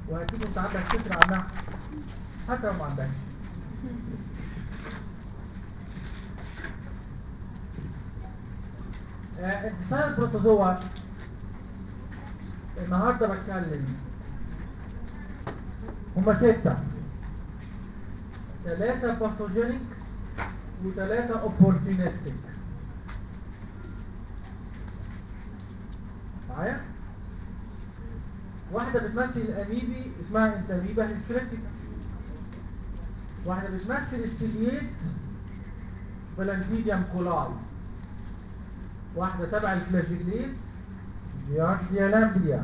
وهتيجي انت عندك فكره عنها حتى لو ما عندكش آه، انتصار البروتوزوا النهارده بتكلم هما ستة ثلاثة باثوجينيك وثلاثة اوبورتونستيك معايا؟ واحدة بتمثل الأميبي اسمها انتاميبا هيستريتيكا واحدة بتمثل السيليت بلانتيديوم كولاي واحدة تبع الفلاجيليت جيارديا لامبليا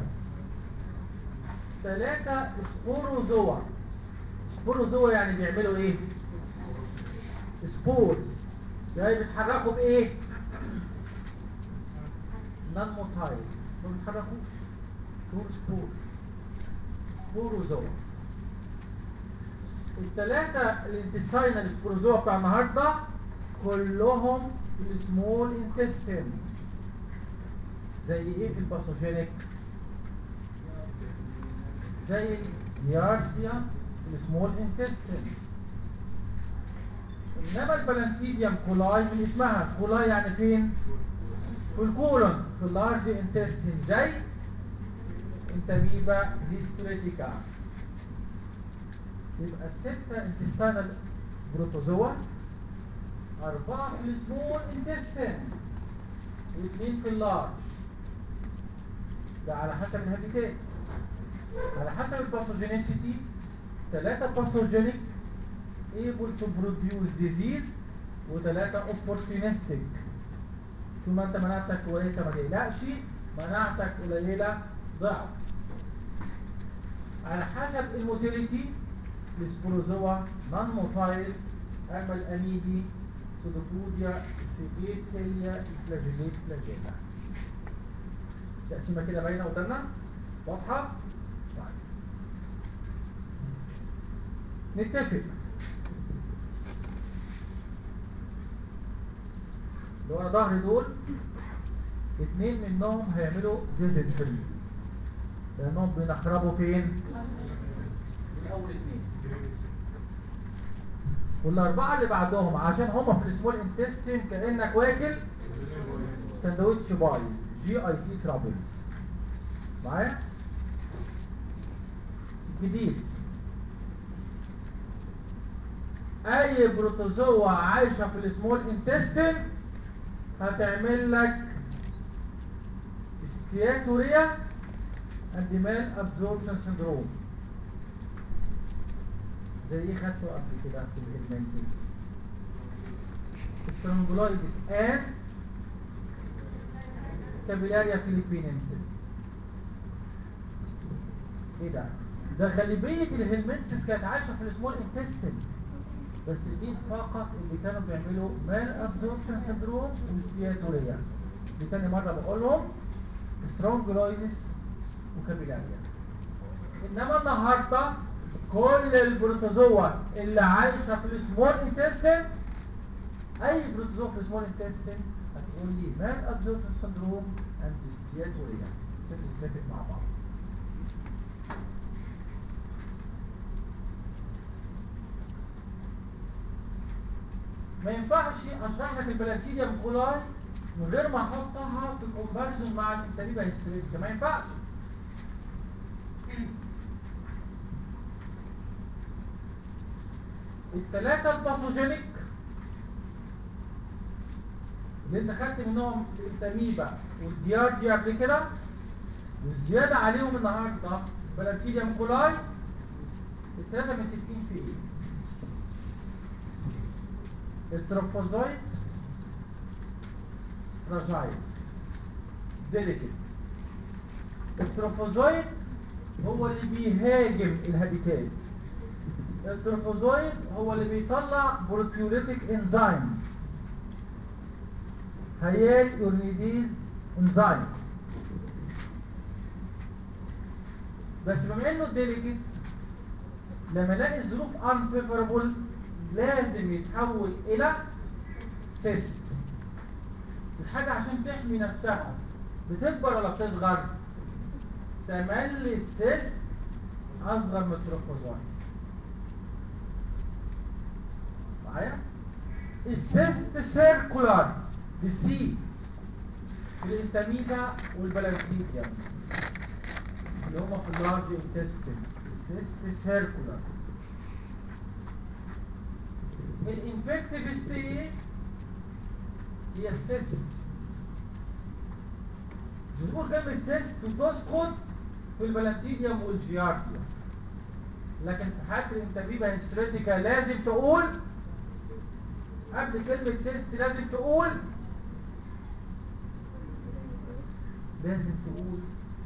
ثلاثة سبوروزوا سبوروزوا يعني بيعملوا ايه؟ سبورز يعني بيتحركوا بايه؟ نون موتايل ما بيتحركوش دول سبور سبوروزوا الثلاثة الانتستاينال سبوروزوا بتاع النهارده كلهم في السمول انتستين زي ايه في الباثوجينيك زي اليارديا السمول انتستين انما البلانتيديوم كولاي من اسمها كولاي يعني فين في الكولون في اللارج انتستين زي انتاميبا هيستريتيكا يبقى الستة انتستانال بروتوزوا أربعة في السمول انتستين واثنين في اللارج ده على حسب الهابيتات على حسب الباثوجينيسيتي ثلاثة باثوجينيك able to produce disease وثلاثة opportunistic طول ما انت مناعتك كويسة ما تقلقش مناعتك قليلة ضعف على حسب الموتيليتي السبروزوا نون موتايل اما الاميبي سودوبوديا سيجيت سيليا فلاجيليت فلاجيلا تقسيمه كده باينه قدامنا واضحه طيب. نتفق اللي ورا ظهر دول اتنين منهم هيعملوا جزء فري لانهم بينخربوا فين من اول اتنين والاربعه اللي بعدهم عشان هم في السمول انتستين كانك واكل ساندوتش بايظ جي اي تي ترابلز معايا جديد اي بروتوزوا عايشه في السمول انتستين هتعمل لك استياتوريا اند مال ابزوربشن سندروم زي ايه خدته قبل كده في الهيلمنتس سترونجولايتس اند كابيلاريا فيليبينينسيس ايه ده ده غالبيه الهيلمنتس كانت عايشه في السمول انتستين بس دي فقط اللي كانوا بيعملوا مال ابزوربشن سندروم وستياتوريا دي تاني مره بقولهم سترونجولايتس وكابيلاريا انما النهارده كل البروتوزوا اللي عايشه في السمول انتستين اي بروتوزوا في السمول انتستين هتقول لي مال ابزوربشن سندروم اند ستياتوريا عشان نتفق مع بعض ما ينفعش اشرح لك البلاكتيريا كولاي من غير ما احطها في كومباريزون مع الانتاميبا هيستريتيكا ما ينفعش الثلاثه الباثوجينيك اللي انت خدت منهم الانتاميبا والديارديا قبل كده والزياده عليهم النهارده بلاكتيريا كولاي الثلاثه متفقين في ايه التروفوزويت فراجايل ديليكت التروفوزويت هو اللي بيهاجم الهابيتات التروفوزويت هو اللي بيطلع بروتيوليتيك انزيم هيال يورنيديز انزيم بس بما انه ديليكت لما الاقي الظروف unfavorable لازم يتحول الى سيست الحاجة عشان تحمي نفسها بتكبر ولا بتصغر تملي السيست اصغر من التروفوزويت معايا السيست سيركولار بالسي الانتاميبا والبلانتيديا اللي هما في اللارج انتستين السيست سيركولار الانفكتيف ستيج هي السيست بنقول كلمة سيست وتسقط في البلانتيديوم والجيارديوم لكن في حالة الانتاميبا هيستريتيكا لازم تقول قبل كلمة سيست لازم تقول لازم تقول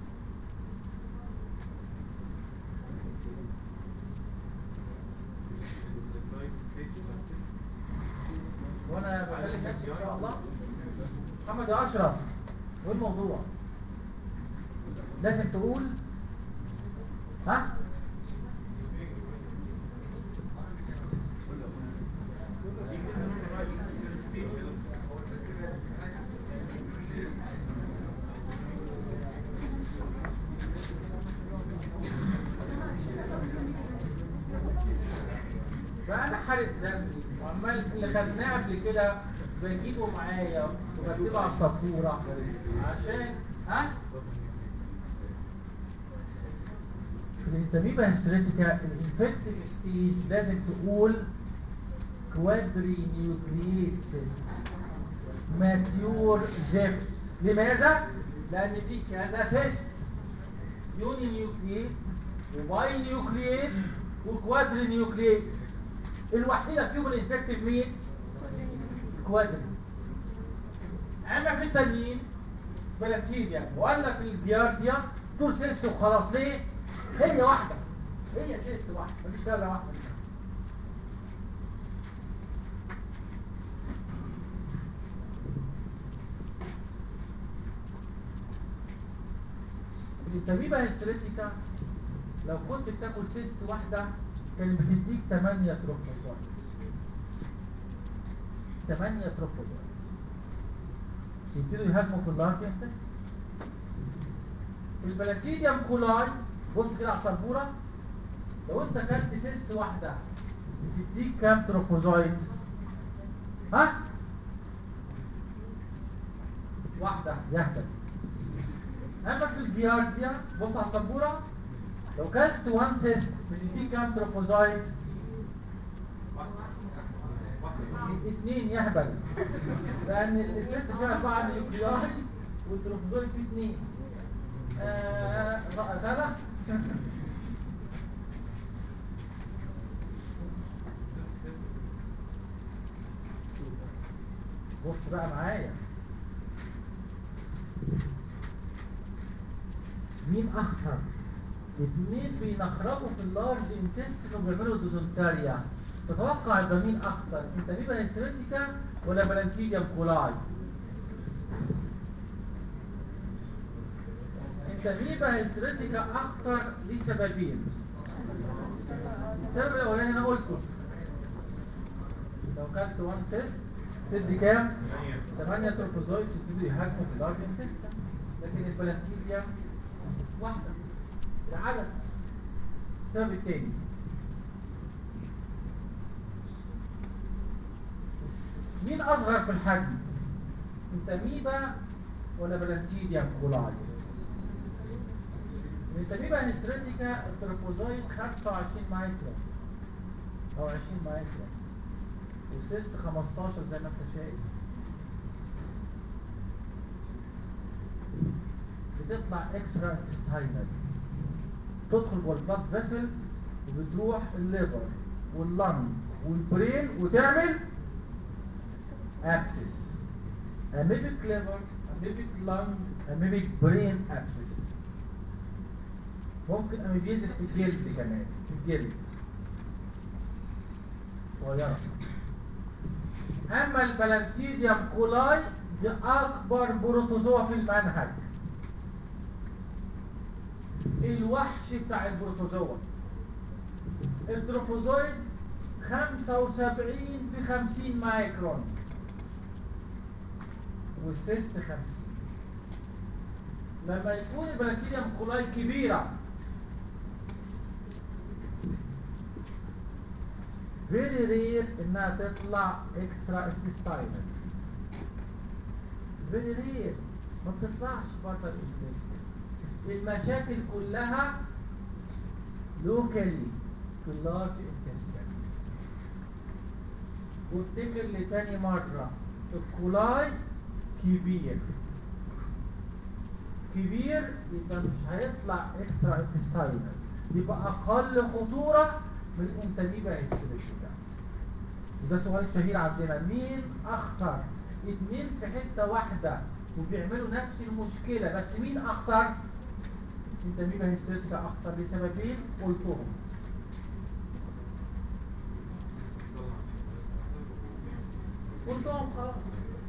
وانا بكلم نفسي ان شاء الله محمد يا اشرف ايه الموضوع لازم تقول ها بقى انا حارق دمي وعمال اللي خدناه قبل كده بجيبه معايا وبكتبه على السبوره عشان ها الانتاميبا هيستريتيكا الانفكتيف ستيج لازم تقول كوادري نيوكليت سيست ماتيور زفت لماذا؟ لأن في كذا سيست يوني نيوكليت وباي نيوكليت وكوادري نيوكليت الوحيدة فيهم الانفكتيف مين؟ كوادري اما في التانيين بلاكتيريا ولا في الجيارديا دول سيست وخلاص ليه؟ هي واحدة هي سيست واحدة مفيش دولة واحدة التميمة هيستريتيكا لو كنت بتاكل سيست واحدة كانت بتديك 8 تروفوزويد 8 تروفوزويد يبتدوا يهاجموا في اللارج انتست في البلاكيديوم كولاي بص كده على السبوره لو انت كلت سيست واحده بتديك كام تروفوزويد ها واحده يهبل اما في الجيارديا بص على السبوره لو كلت وان سيست بتديك كام تروفوزويد اثنين يهبل لان السيست فيها اربعه نيوكلياي والتروفوزويد فيه اثنين آه غلط بص بقى معايا مين اخطر اتنين بينخرجوا في اللارج انتستين وبيعملوا ديزنتاريا تتوقع يبقى مين اخطر انت بيبقى هيستريتيكا ولا بلانتيديوم كولاي التميمة هيستريتيكا أخطر لسببين السبب الأولاني أنا قلته لو كانت وان سيست تدي كام؟ 8 تروفوزويدز يبتدوا يهاجموا في اللارج انتستين لكن البلانتيديا واحدة العدد السبب التاني مين أصغر في الحجم؟ انتميبا ولا بلانتيديا كولاي؟ الانتاميبا هيستريتيكا التروفوزويد 25 مايكرون او 20 مايكرون والسيست 15 زي ما انت شايف بتطلع اكسترا انتستاينال تدخل جوه البلاد فيسلز وبتروح الليفر واللنج والبرين وتعمل ابسس اميبك ليفر اميبك لنج اميبك برين ابسس ممكن اميبيزس في الجلد كمان في الجلد صغيرة اما البلانتيديوم كولاي دي اكبر بروتوزوا في المنهج الوحش بتاع البروتوزوا التروفوزويد 75 في 50 مايكرون والسيست 50 لما يكون البلانتيديوم كولاي كبيره فيري رير انها تطلع اكسترا انتستاينال فيري رير ما بتطلعش بره الانتستين المشاكل كلها لوكالي في اللارج انتستين وافتكر لتاني مرة الكولاي كبير كبير يبقى مش هيطلع اكسترا انتستاينال يبقى اقل خطورة من الانتاميبا هيستريكتا وده سؤال شهير عندنا مين اخطر اتنين في حتة واحدة وبيعملوا نفس المشكلة بس مين اخطر انتاميبا هيستريكتا اخطر لسببين قلتهم قلتهم خلاص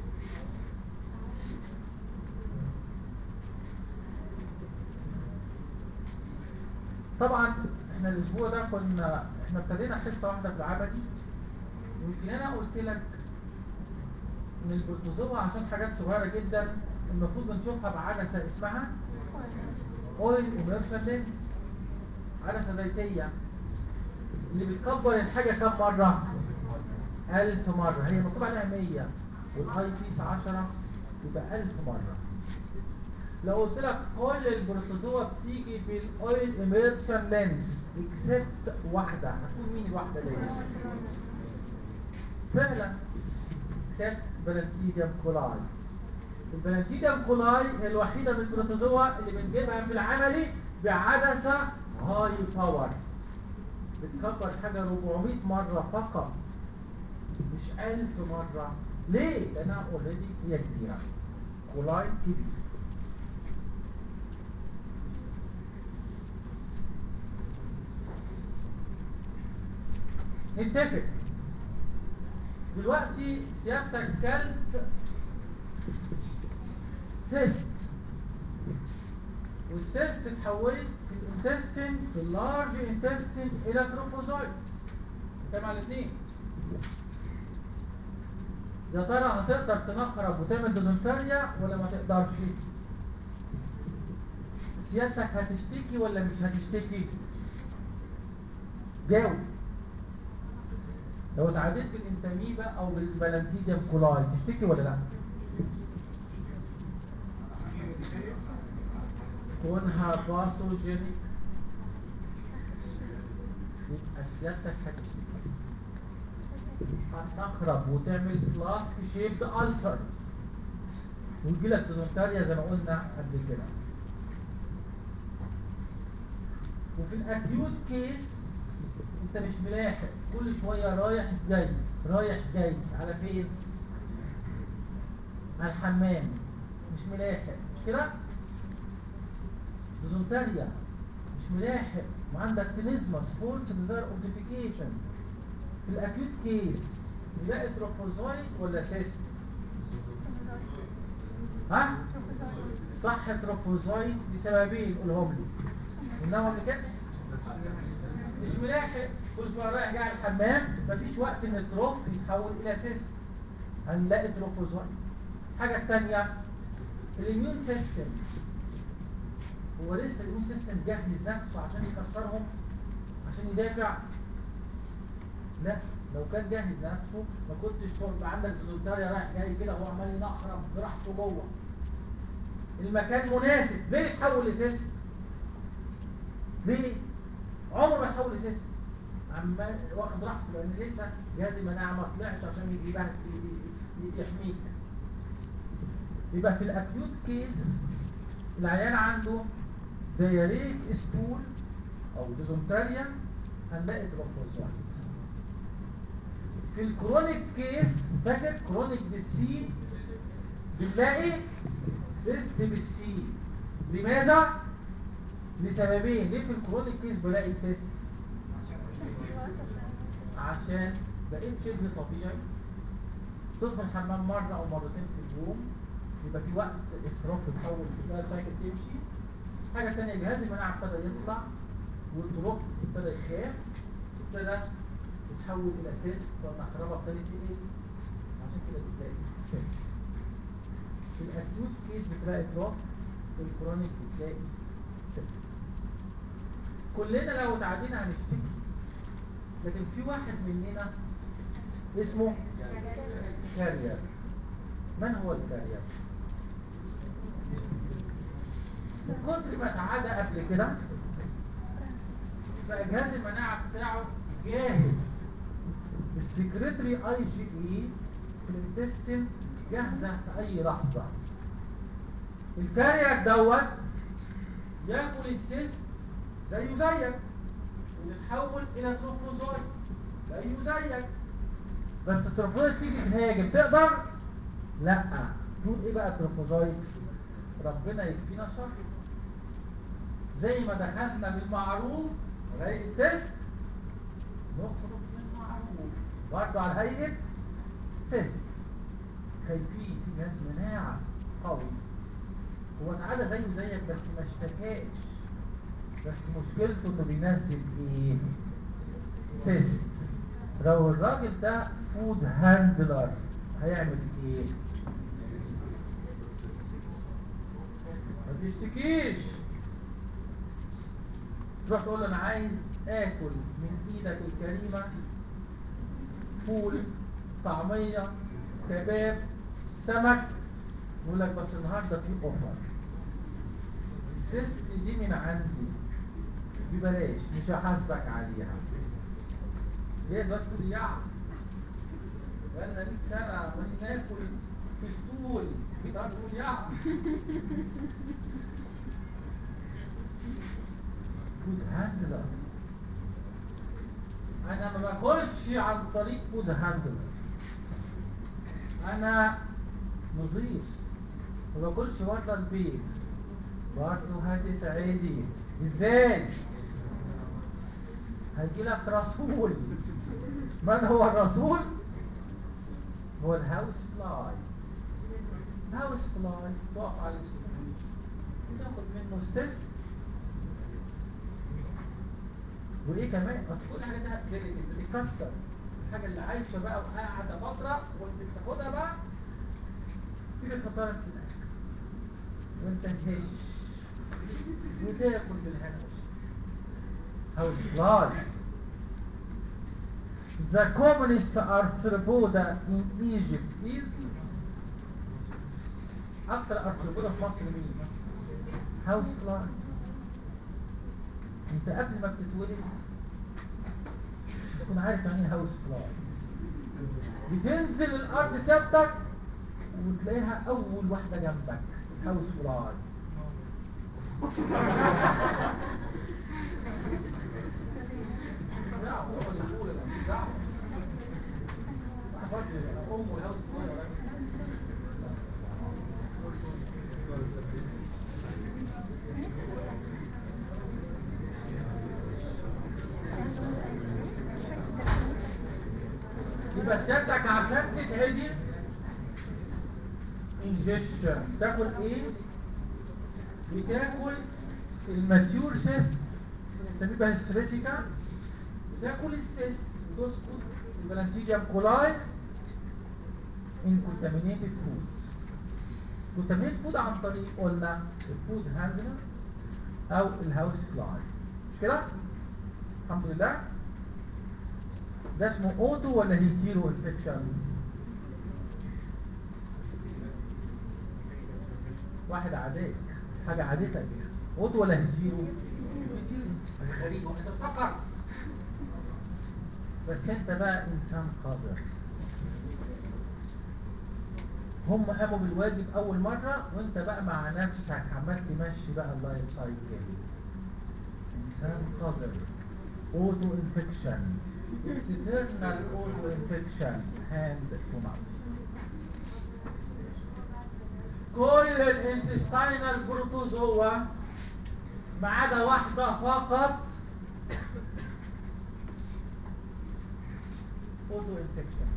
طبعا احنا الاسبوع ده كنا احنا ابتدينا حصه واحده في العملي يمكن انا قلت لك ان البروتوزوا عشان حاجات صغيره جدا المفروض بنشوفها بعدسه اسمها اويل اميرشن لينس عدسه زيتيه اللي بتكبر الحاجه كم مره 1000 مره هي مكتوب عليها 100 والاي بيس 10 يبقى 1000 مره لو قلت لك كل البروتوزوا بتيجي بالاويل اميرشن لينس اكسبت واحده هتكون مين الواحده دي فعلا اكسبت بلانتيديوم كولاي البلانتيديوم كولاي هي الوحيده من البروتوزوا اللي بنجيبها في العملي بعدسه هاي باور بتكبر حاجه 400 مره فقط مش 1000 مره ليه؟ لانها اوريدي هي كبيره كولاي كبير نتفق دلوقتي سيادتك كلت سيست والسيست اتحولت في الانتستين في اللارج انتستين الى تروفوزويد تمام الاثنين يا ترى هتقدر تنخرب وتعمل ديزنتريا ولا ما تقدرش سيادتك هتشتكي ولا مش هتشتكي جاوب لو اتعديت بالانتاميبا او بالبلانتيديوم كولاي تشتكي ولا لا كونها باثوجينيك يبقى سيادتك هتشتكي هتخرب وتعمل فلاسك شيبد ألسرز ويجي لك ديزنتريا زي ما قلنا قبل كده وفي الاكيوت كيس انت مش ملاحق كل شوية رايح جاي رايح جاي على فين على الحمام مش ملاحق مش كده ديزنتريا مش ملاحق وعندك تنزمس فولس ديزاير اوتيفيكيشن في الاكيوت كيس نلاقي تروفوزويد ولا سيست ها صح تروفوزويد لسببين قولهم لي انما قبل كده مش ملاحق كل شويه رايح جاي على الحمام مفيش وقت ان التروف يتحول الى سيست هنلاقي تروفوزويد الحاجه الثانيه الاميون سيستم هو لسه الاميون سيستم جهز نفسه عشان يكسرهم عشان يدافع لا لو كان جاهز نفسه ما كنتش تبقى عندك ديزنتريا رايح جاي كده وهو عمال ينخرب براحته جوه المكان مناسب ليه يتحول لسيست ليه عمره ما يتحول لسيست عمال واخد راحته لان لسه جهاز المناعه ما طلعش عشان يبقى يحميك يبقى في الاكيوت كيس العيان عنده دياريك ستول او ديزنتريا هنلاقي ترومبوزويد في الكرونيك كيس فاكر كرونيك بالسي بنلاقي سيست بالسي لماذا؟ لسببين ليه في الكرونيك كيس بلاقي سيست؟ عشان بقيت شبه طبيعي تدخل الحمام مرة أو مرتين في اليوم يبقى في وقت التروف تتحول في سايكل تمشي حاجة تانية جهاز المناعة ابتدى يطلع والتروف ابتدى يخاف ابتدى يتحول الى سيست فالمحرمه ابتدت تقل عشان كده بتلاقي سيست في الاكيوت كيس بتلاقي دروب في الكرونيك بتلاقي سيست كلنا لو تعدينا هنشتكي لكن في واحد مننا اسمه كارير من هو الكارير من كتر ما اتعدى قبل كده بقى جهاز المناعه بتاعه جاهز السكرتري اي جي اي في الانتستين جاهزه في اي لحظه الكارير دوت ياكل السيست زيه زيك ويتحول الى تروفوزويد زيه زيك بس التروفوزويد تيجي تهاجم تقدر لا تقول ايه بقى التروفوزويد ربنا يكفينا شر زي ما دخلنا بالمعروف غير سيست نخرج بالمعروف برضه على هيئه سيست خايفين في جهاز مناعه قوي هو اتعدى زيه زيك بس ما اشتكاش بس مشكلته انه بينزل ايه سيست لو الراجل ده فود هاندلر هيعمل ايه ما بيشتكيش تروح تقول له انا عايز اكل من ايدك الكريمه فول طعميه كباب سمك يقول لك بس النهارده في اوفر السيست دي من عندي ببلاش مش هحاسبك عليها ليه دلوقتي تقول يا بقالنا 100 سنه عمالين ناكل في ستول تعال تقول يا فود هاندلر انا ما باكلش عن طريق فود هاندلر انا نظيف ما باكلش بره البيت برضه هتتعدي ازاي هيجي لك رسول من هو الرسول هو الهاوس فلاي الهاوس فلاي تقف على السرير وتاخد منه السيست وايه كمان اصل كل حاجه ده بتتكسر الحاجه اللي عايشه بقى وقاعده فتره بس تاخدها بقى تيجي تحطها لك في الاكل وانت هش وتاكل بالهنا هاوس فلاي The communist arthropoda in Egypt is أكثر arthropoda في مصر مين؟ هاوس فلاي أنت قبل ما بتتولد تكون عارف يعني ايه هاوس فلاي بتنزل الأرض ثابتك وتلاقيها أول واحدة جنبك هاوس فلاي يبقى سيادتك عشان تتعدي انجشن تاكل ايه بتاكل الماتيور سيست تبقى هيستريتيكا بتاكل السيست وتسكت البلانتيديوم كولاي ان كونتامينيتد فود كونتامينيتد فود عن طريق قلنا الفود هاندلر او الهاوس فلاي مش كده الحمد لله ده اسمه اوتو ولا هيتيرو انفكشن واحد عاديك حاجه عادتك اوتو ولا هيتيرو هيتيرو غريب انت بتفكر بس انت بقى انسان قذر هم قاموا بالواجب اول مرة وانت بقى مع نفسك عمال تمشي بقى اللايف سايكل انسان قذر اوتو انفكشن اكسترنال اوتو انفكشن هاند تو ماوس كل الانتستينال بروتوزوا ما عدا واحدة فقط اوتو انفكشن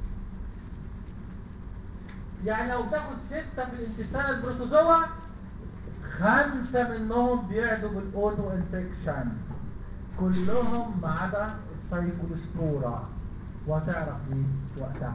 يعني لو تاخد ستة في الانتستان البروتوزوا خمسة منهم بيعدوا بالاوتو انفكشن كلهم ما عدا السايكولوسبورا وهتعرف ليه وقتها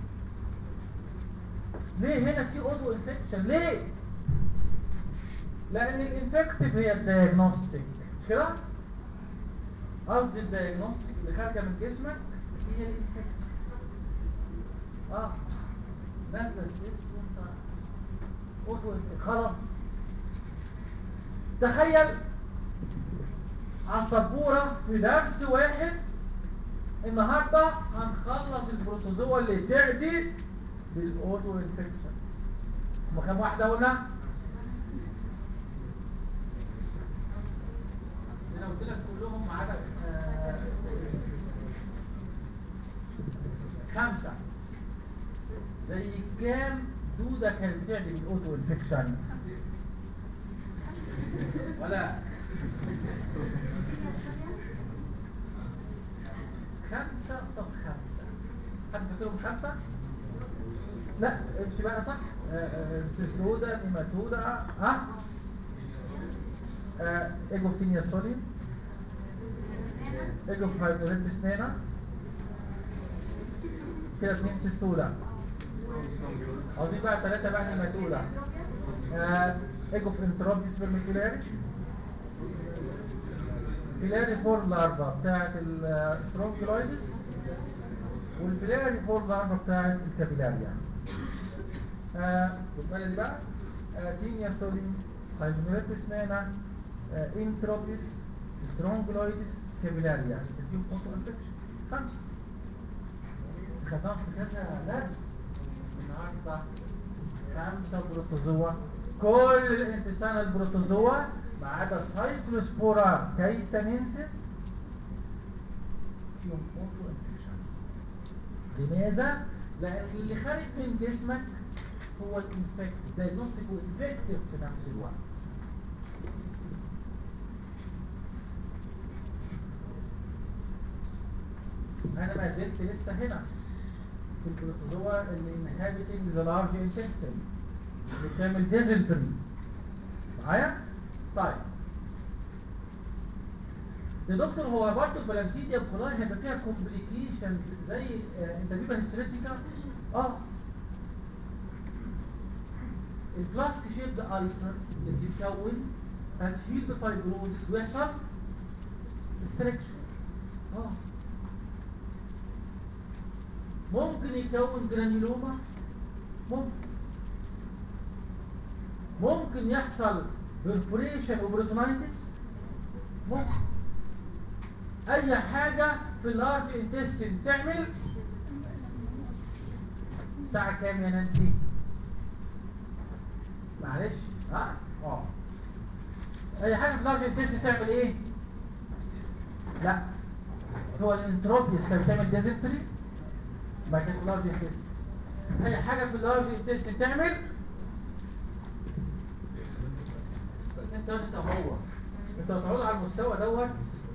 ليه هنا في اوتو انفكشن ليه لان الانفكتيف هي الدياجنوستيك مش كده قصدي الدايجنوستيك اللي خارجه من جسمك هي الانفكت اه نازله السيست وانت اوتو انفكت خلاص تخيل على السبوره في درس واحد النهارده هنخلص البروتوزوا اللي تعدي بالاوتو انفكشن هما كام واحده قلنا؟ انا قلت لك كلهم ما عدا آه، خمسه زي كام دوده كانت بتعدي بالاوتو انفكشن ولا خمسة قصاد خمسة حد فاكرهم خمسة؟ لا امشي بقى صح آه، آه، سيستودا نيماتودا ها آه، ايجوفتينيا سولي ايجوفايبريتس نانا كده اتنين سيستودا عاوزين بقى ثلاثة بقى نيماتودا آه، ايجوف انتروبيس فيرميكولاريس فيلاري فور لارفا بتاعت السترونجلايدس والفيلاري فور لارفا بتاعت الكابيلاريا آه بالبلدي بقى آه تينيا سولين هايبنوريتس نانا آه انتروبيس سترونجلايدس كابيلاريا فيهم اوتو انفكشن خمسة خدناهم في كذا درس النهارده خمسة بروتوزوا كل الانتستانال بروتوزوا ما عدا سايكلوسبورا كايتانينسيس فيهم اوتو انفكشن لماذا؟ لأن اللي خارج من جسمك هو الانفكت دايجنوستيك وانفكتيف في نفس الوقت أنا ما زلت لسه هنا في البروتوزوا اللي انهابتنج ذا لارج انتستين اللي بتعمل ديزنتري معايا؟ طيب يا دكتور هو برضه البلانتيديا كولاي هيبقى فيها كومبليكيشن زي آه، انت بيبقى هيستريتيكا اه الفلاسك شيب ايسرز اللي بتتكون هتفيل بفايبروزس ويحصل استركشن اه ممكن يتكون جرانيلوما ممكن ممكن يحصل برفوريشن وبروتونايتس ممكن اي حاجة في اللارج انتستين تعمل الساعة كام يا نانسي معلش ها اه اي حاجة في اللارج انتستين تعمل ايه لا هو الانتروبيس كان بتعمل ديزنتري ما كانت في اللارج انتستين اي حاجة في اللارج انتستين تعمل انت انت هو انت هتقعد على المستوى دوت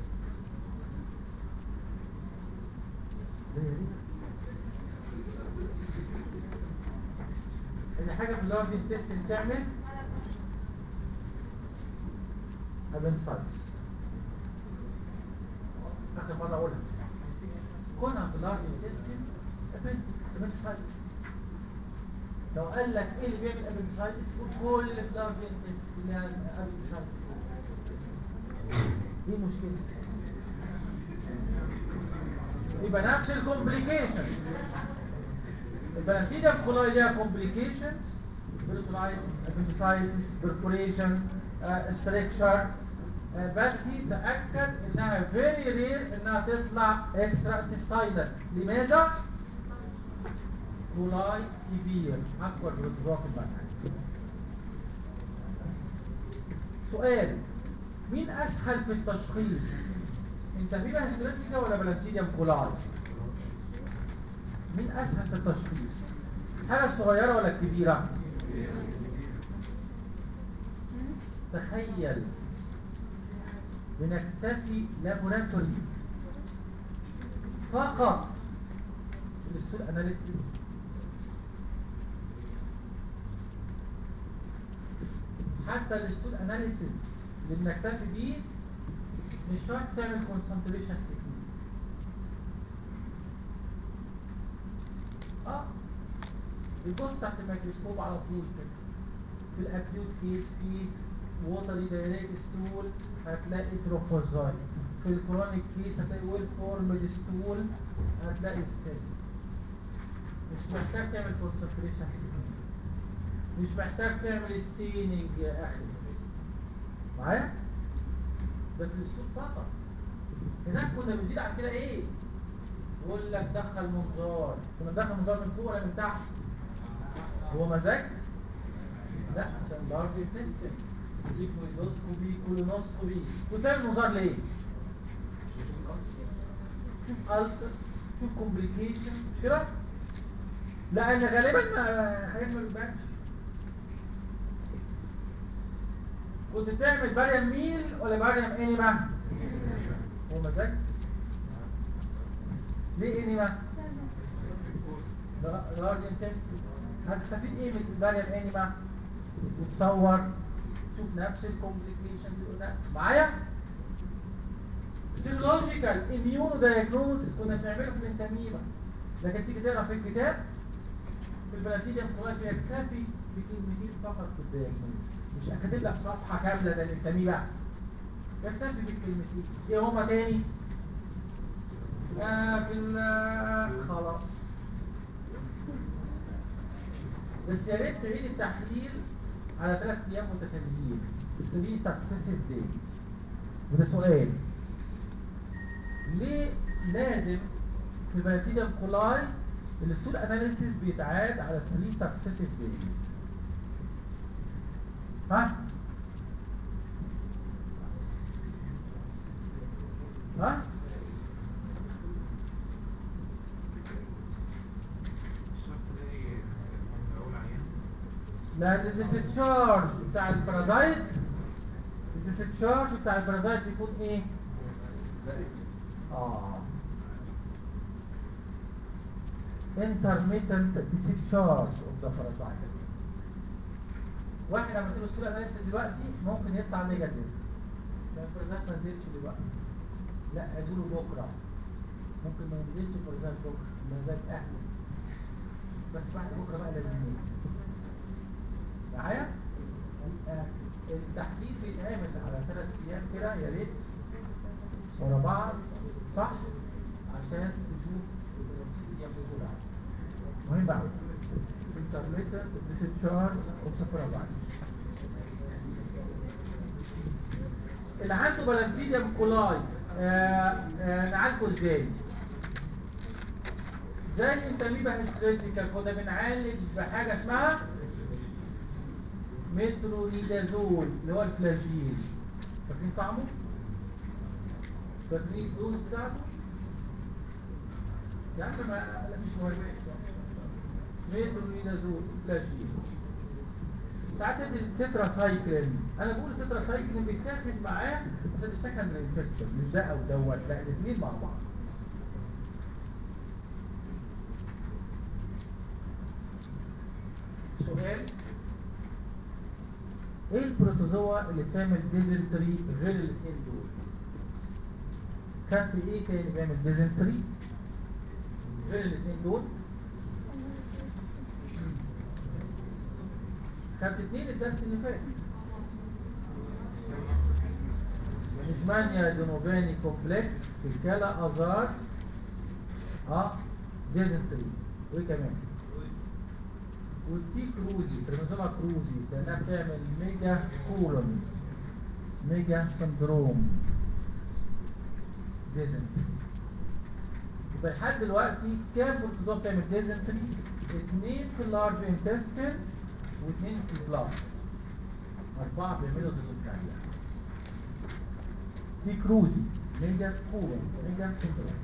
ان حاجه في اللارج انتستين تعمل ابنسايتس اخر مره اقولها كونها في اللارج انتستين ابنسايتس لو قال لك ايه اللي بيعمل ابنسايتس قول كل اللي في اللارج انتستين اللي يعني ابنسايتس دي مشكله يبقى نفس الكومبليكيشن البلانتيدا كولاي ليها كومبليكيشن بروتونايتس ابندسايتس برفوريشن ستريكشر بس تاكد انها فيري رير انها تطلع اكسترا انتستاينال لماذا؟ كولاي كبير اكبر بروتوزوا في المنهج سؤال مين اسهل في التشخيص انت فيبا هيستريتيكا ولا بلانتيديوم كولاي مين اسهل في التشخيص الحاجه الصغيره ولا الكبيره تخيل بنكتفي لابوراتوري فقط بالستول اناليسيس حتى الستول اناليسيس اللي بنكتفي بيه مش شرط تعمل كونسنتريشن تكنيك اه بتبص تحت الميكروسكوب على طول كده في الاكيوت كيس في ووتري دايريك ستول هتلاقي تروفوزايت في الكرونيك كيس هتلاقي ويل فورمد ستول هتلاقي السيست مش محتاج تعمل كونسنتريشن مش محتاج تعمل ستيننج يا اخي معايا ده في الاسلوب فقط هناك كنا بنزيد عن كده ايه يقول لك دخل منظار كنا ندخل منظار من فوق ولا من تحت هو مزاج لا عشان لارج انتستين سيجمويدوسكوبي كولونوسكوبي وتعمل منظار ليه شوف ألسر شوف كومبليكيشن مش كده لان غالبا ما حاجات ما بتبانش كنت بتعمل باريم ميل ولا باريم انيما هو مزاج ليه انيما لارج انتستين هتستفيد ايه من الباريم انيما وتصور تشوف نفس الكومبليكيشنز معايا سيرولوجيكال اميونو دايجنوستس كنا بنعمله في الانتميمه لكن تيجي تقرا في الكتاب في البلاتيديم كويس يكتفي بكلمتين فقط في الدايجنوستس مش هكتب لك صفحه كامله زي الانتميمه يكتفي بالكلمتين ايه هما تاني آه في ال- خلاص بس يا ريت تعيد التحليل على ثلاث ايام متتاليين 3 successive days وده سؤال ليه لازم في البلاتيديم كولاي الستول اناليسيس بيتعاد على 3 successive days ها ها لان الديستشارج بتاع البارازايت الديستشارج بتاع البارازايت بيكون ايه اه intermittent discharge of the parasite واحد لما تديله ستول اناليسيس دلوقتي ممكن يطلع نيجاتيف عشان البارازايت ما نزلش دلوقتي لا ادوله بكره ممكن ما ينزلش البارازايت بكره المزاج اهله بس بعد بكره بقى لازم ينزل معايا يبقى التحليل بيتعمل على ثلاث ايام كده يا ريت ورا بعض صح عشان تشوف النتيجه بسرعه مهم بقى intermittent discharge of the parasites اللي عنده بلانتيديوم كولاي آه آه نعالجه ازاي؟ زي الانتاميبا هيستريتيكا كنا بنعالج بحاجه اسمها مترونيدازول اللي هو الفلاجيل فاكرين طعمه؟ فاكرين الدوز بتاعته؟ يا عم ما لا مش مهم مترونيدازول فلاجيل ساعات التترا سايكلين انا بقول التترا سايكلين بيتاخد معاه عشان السكندري انفكشن مش ده او دوت لا الاثنين مع بعض سؤال ايه البروتوزوا اللي بتعمل ديزنتري غير الاثنين دول خدت ايه تاني بيعمل ديزنتري غير الاثنين دول خدت اثنين الدرس اللي فات مانيا دونوفاني كومبلكس في الكلى ازار اه ديزنتري وايه كمان والتي كروزي كروموسوما كروزي لانها بتعمل ميجا كولون ميجا سندروم ديزنتري يبقى لحد دلوقتي كام بروتوزوا بتعمل ديزنتري؟ اثنين في اللارج انتستين واثنين في البلاس اربعه بيعملوا ديزنتريا تي كروزي ميجا كولون ميجا سندروم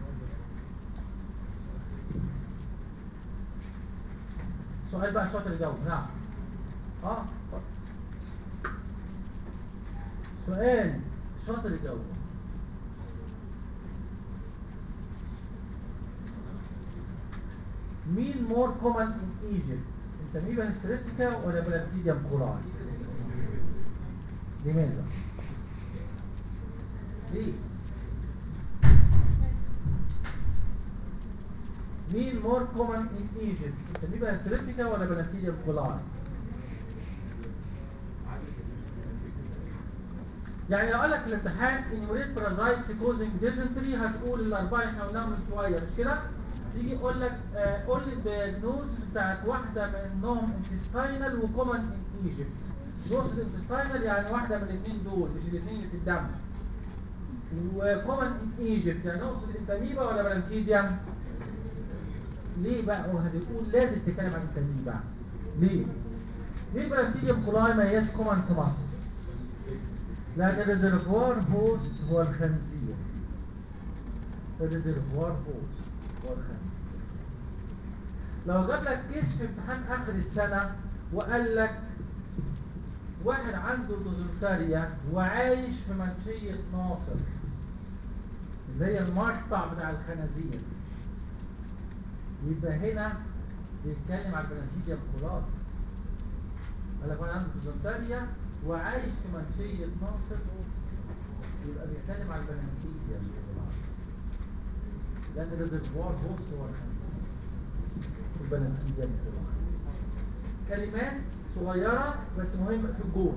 سؤال بقى شاطر يجاوب نعم اه اتفضل. سؤال شاطر يجاوب مين مور كومن ان ايجيبت انتاميبا هيستريتيكا ولا بلانتيديوم كولاي لماذا ليه مين مور كومن ان ايجيبت انتاميبا هيستريتيكا ولا بلانتيديوم كولاي يعني لو قال لك في الامتحان enumerate parasites causing dysentery هتقول الاربعه اللي احنا قلناهم من شويه مش كده؟ يجي يقول لك آه، قول لي الدياجنوز بتاعت واحده منهم intestinal وكومن ان ايجيبت نقطه intestinal يعني واحده من الاثنين دول مش الاثنين اللي في الدم وكومن ان ايجيبت يعني نقصد التميبا ولا بلانتيديم ليه بقى هو هنقول لازم تتكلم عن التميبا ليه ليه بلانتيديم كولاي ما هياش كومن في مصر لان الريزرفوار هوست هو الخنزير الريزرفوار هوست هو الخنزير لو جاب لك كيس في امتحان اخر السنه وقال لك واحد عنده دوزنتاريا وعايش في منشية ناصر اللي هي المقطع بتاع الخنازير يبقى هنا بيتكلم على البلانتيديا بكولار قال لك وانا عنده دوزنتاريا وعايش في منشية ناصر يبقى بيتكلم على البلانتيديا بكولار لأن الريزرفوار هوست هو الخنزير البلانتيديا بكولار كلمات صغيرة بس مهمة في الجول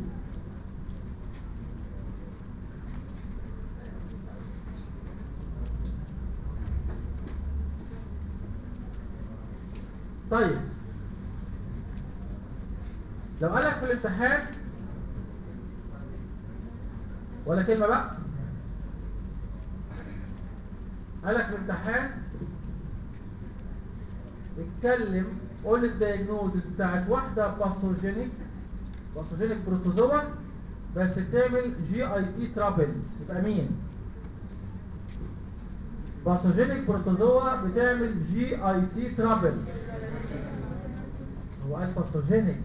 طيب لو قالك في الامتحان ولا كلمة بقى قالك في الامتحان اتكلم قول الدايجنوزس بتاعت واحدة باثوجينيك باثوجينيك بروتوزوا بس بتعمل جي اي تي ترابلز يبقى مين؟ باثوجينيك بروتوزوا بتعمل جي اي تي ترابلز هو قال باثوجينيك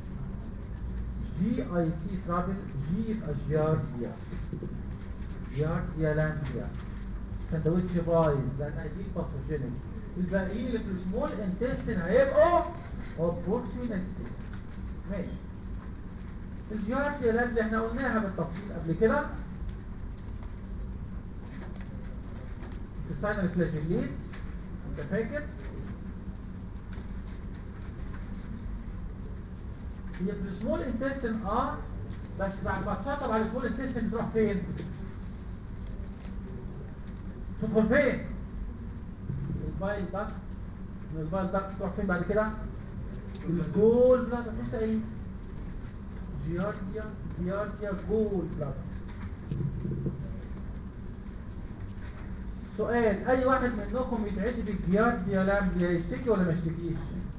جي اي تي ترابل جي يبقى جيارديا جيارديا لانديا سندوتش بايظ لان دي باثوجينيك الباقيين اللي في السمول انتستين هيبقوا اوبورتيونستيك ماشي الجيارديا لانديا احنا قلناها بالتفصيل قبل كده الساينال فلاجيليت انت فاكر هي في السمول انتستين اه بس بعد ما تشطب على السمول انتستين بتروح فين؟ تدخل فين؟ البايل داكت من البايل داكت تروح فين بعد كده؟ الجول بلادر لسه ايه؟ جيارديا جيارديا جول بلادر سؤال اي واحد منكم يتعدي بالجيارديا لامبيا يشتكي ولا ما يشتكيش؟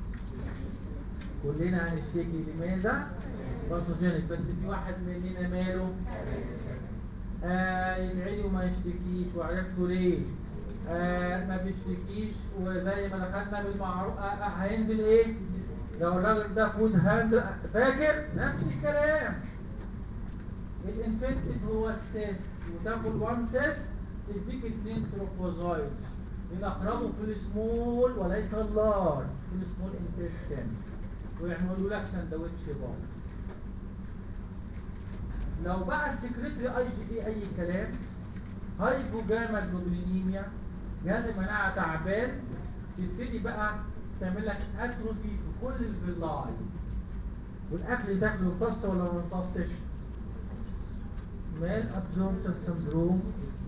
كلنا هنشتكي لماذا؟ باثوجينيك بس في واحد مننا ماله آه يدعي وما يشتكيش وعرفتوا ليه؟ آه ما بيشتكيش وزي ما دخلنا بالمعروف آه آه هينزل ايه؟ لو الراجل ده فود هاند فاكر نفس الكلام الانفكتد هو السيست وتاخد وان سيست تديك اتنين تروفوزايت ينخرجوا في السمول وليس اللارج في السمول انتستين ويعملوا لك سندوتش بايظ لو بقى السكرتري اي جي اي اي كلام هايبوجاما جلوبينيميا جهاز المناعه تعبان تبتدي بقى تعمل لك اتروفي في كل الفيلاي والاكل تاكله امتص ولا ما امتصش مال ابزوربشن سندروم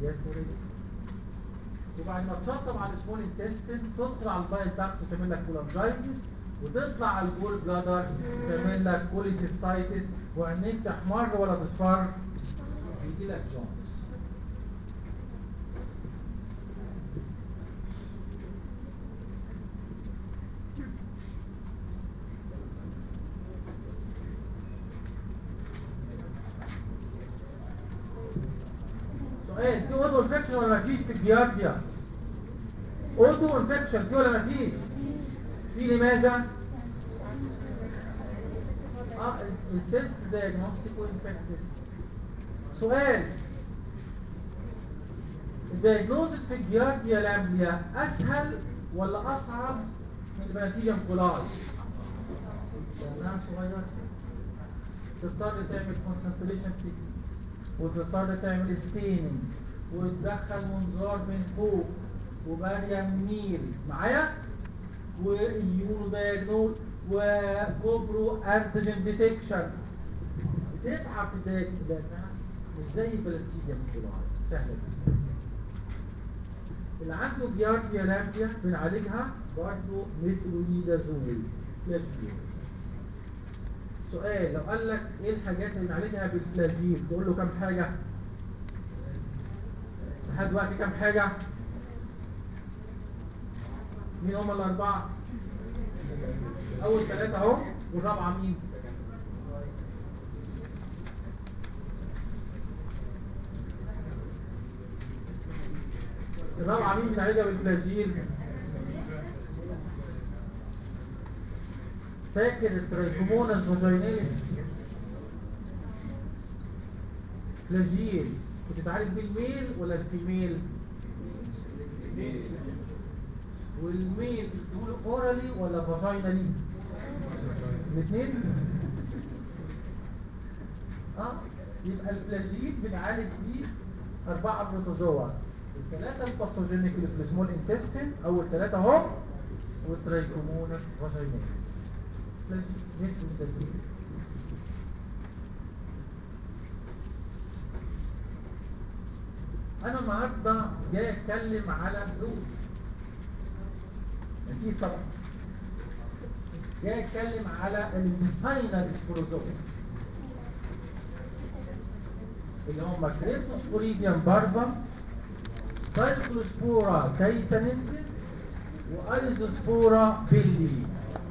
وبعد ما تشطب على السمول انتستين تدخل على البايل داكت وتعمل لك كولانجايتس وتطلع على الجول بلادر تعمل لك كوليسيستايتس وعينيك تحمر ولا تصفر يجي لك جونس سؤال في اوتو انفكشن ولا مفيش في الجيارديا اوتو انفكشن في ولا مفيش في لماذا اه السيلز دايجنوستيك وانفكتد سؤال الدايجنوزس في الجيارديا لامبيا اسهل ولا اصعب من البناتيجيا كولاي لانها صغيره تضطر تعمل كونسنتريشن تكنيك وتضطر تعمل ستيننج وتدخل منظار من فوق وباريم ميل معايا ويونو دايجنوز وكوبرو انتيجين ديتكشن تتعب في الدايجنوز لانها مش زي البلاتيديا ميكولاي سهله جدا اللي عنده جيارديا لامبيا بنعالجها برضه مترونيدازول فلاجيل سؤال لو قال لك ايه الحاجات اللي بنعالجها بالفلاجيل تقول له كام حاجه لحد دلوقتي كام حاجه مين هم الاربعه اول ثلاثه اهو والرابعه مين الرابعه مين بنعالجها بالفلاجيل فاكر الترايكوموناس فاجيناليس فلاجيل كنت تعالج بالميل ولا الفيميل والميل بتقول اورالي ولا فاجينالي الاثنين اه يبقى الفلاجيل بنعالج بيه اربعه بروتوزوا الثلاثه الباثوجينيك اللي في السمول انتستين اول ثلاثه اهو والترايكوموناس فاجيناليس انا النهارده جاي اتكلم على دول اكيد طبعا جاي اتكلم على الانتستينال سبوروزوم اللي هم كريبتوسبوريديوم باربا سايكلوسبورا تايتانينسيس وايزوسبورا بيلي